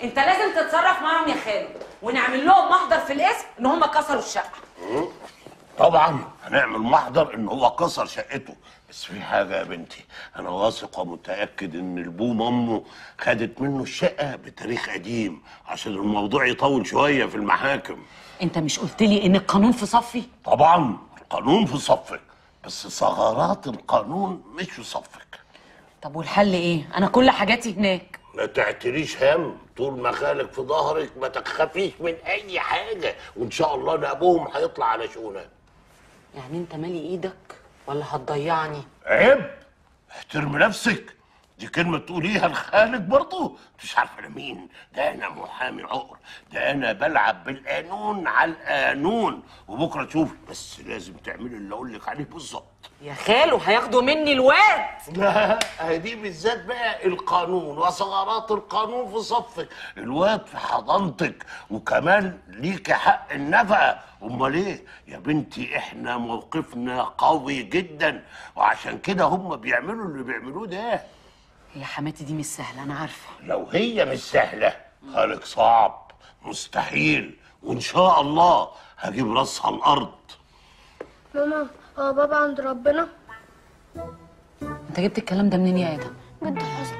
انت لازم تتصرف معاهم يا خالو ونعمل لهم محضر في الاسم ان هم كسروا الشقه طبعا هنعمل محضر ان هو كسر شقته بس في حاجه يا بنتي انا واثق ومتاكد ان البوم امه خدت منه الشقه بتاريخ قديم عشان الموضوع يطول شويه في المحاكم انت مش قلت لي ان القانون في صفي طبعا القانون في صفك بس ثغرات القانون مش في صفك طب والحل ايه انا كل حاجاتي هناك ما تعتريش هم طول ما خالك في ظهرك ما تخافيش من اي حاجه وان شاء الله نقابهم هيطلع على شؤونك يعني انت مالي ايدك ولا هتضيعني عيب احترم نفسك دي كلمة تقوليها لخالك برضه مش عارفة أنا مين ده أنا محامي عقر ده أنا بلعب بالقانون على القانون وبكرة تشوفي بس لازم تعملي اللي أقول لك عليه بالظبط يا خالو هياخدوا مني الواد لا أهي دي بالذات بقى القانون وثغرات القانون في صفك الواد في حضانتك وكمان ليكي حق النفقة امال ايه يا بنتي احنا موقفنا قوي جدا وعشان كده هم بيعملوا اللي بيعملوه ده هي حماتي دي مش سهله انا عارفه لو هي مش سهله خالق صعب مستحيل وان شاء الله هجيب راسها الارض ماما هو بابا عند ربنا انت جبت الكلام ده منين يا ادم جد حسن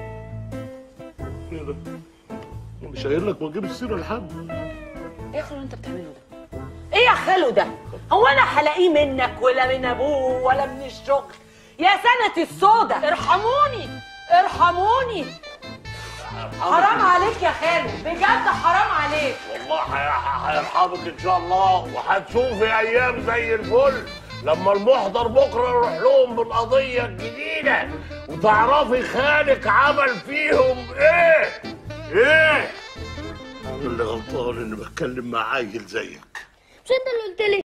مش قايل لك ما تجيب السيره لحد ايه يا خالو انت بتعمله ده ايه يا خالو ده هو انا هلاقيه منك ولا من ابوه ولا من الشغل يا سنة السودة ارحموني ارحموني حرام عليك يا خالو بجد حرام عليك والله هي- هيرحمك ان شاء الله وهتشوفي ايام زي الفل لما المحضر بكره يروح لهم بالقضيه الجديده وتعرفي خالك عمل فيهم ايه ايه انا اللي غلطان اني بتكلم مع عيل زيك مش انت اللي قلت لي